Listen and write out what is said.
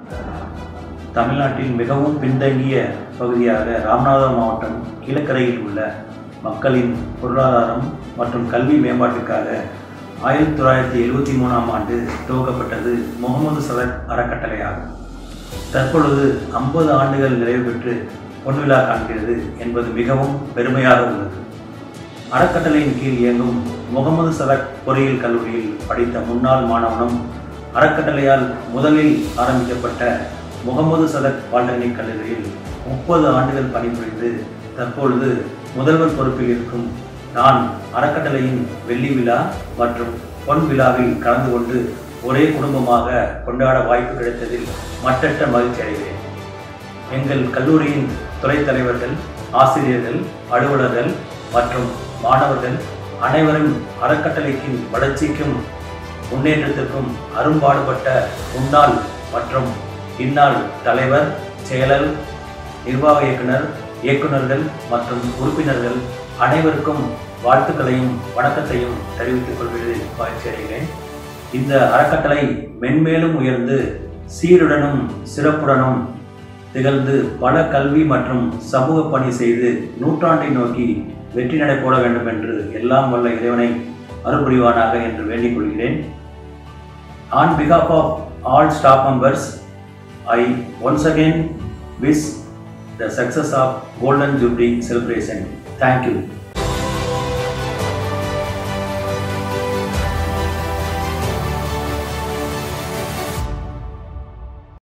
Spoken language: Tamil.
தமிழ்நாட்டில் மிகவும் பின்தங்கிய பகுதியாக ராமநாதபுரம் மாவட்டம் கீழக்கரையில் உள்ள மக்களின் பொருளாதாரம் மற்றும் கல்வி மேம்பாட்டுக்காக ஆயிரத்தி தொள்ளாயிரத்தி எழுபத்தி மூணாம் ஆண்டு துவக்கப்பட்டது முகமது சதக் அறக்கட்டளையாகும் தற்பொழுது ஐம்பது ஆண்டுகள் நிறைவு பெற்று பொன்விழா காண்கிறது என்பது மிகவும் பெருமையாக உள்ளது அறக்கட்டளையின் கீழ் இயங்கும் முகமது சதக் பொறியியல் கல்லூரியில் படித்த முன்னாள் மாணவனும் அறக்கட்டளையால் முதலில் ஆரம்பிக்கப்பட்ட முகமது சதக் பாலிடெக்னிக் கல்லூரியில் முப்பது ஆண்டுகள் பணிபுரிந்து தற்பொழுது முதல்வர் பொறுப்பில் இருக்கும் நான் அறக்கட்டளையின் வெள்ளி விழா மற்றும் பொன் விழாவில் கலந்து கொண்டு ஒரே குடும்பமாக கொண்டாட வாய்ப்பு கிடைத்ததில் மட்டற்ற மகிழ்ச்சி அடைகிறேன் எங்கள் கல்லூரியின் துறைத் தலைவர்கள் ஆசிரியர்கள் அலுவலர்கள் மற்றும் மாணவர்கள் அனைவரும் அறக்கட்டளைக்கு வளர்ச்சிக்கும் முன்னேற்றத்திற்கும் அரும்பாடுபட்ட முன்னாள் மற்றும் இந்நாள் தலைவர் செயலர் நிர்வாக இயக்குனர் இயக்குநர்கள் மற்றும் உறுப்பினர்கள் அனைவருக்கும் வாழ்த்துக்களையும் வணக்கத்தையும் தெரிவித்துக் கொள்வதில் மகிழ்ச்சி அடைகிறேன் இந்த அறக்கட்டளை மென்மேலும் உயர்ந்து சீருடனும் சிறப்புடனும் திகழ்ந்து பல கல்வி மற்றும் சமூக பணி செய்து நூற்றாண்டை நோக்கி வெற்றி நடை போட வேண்டும் என்று எல்லாம் வல்ல இறைவனை அருள்புரிவானாக என்று வேண்டிக் கொள்கிறேன் ஆன் பிகாப் of all staff members I once again wish the success of Golden Jubilee celebration. Thank you.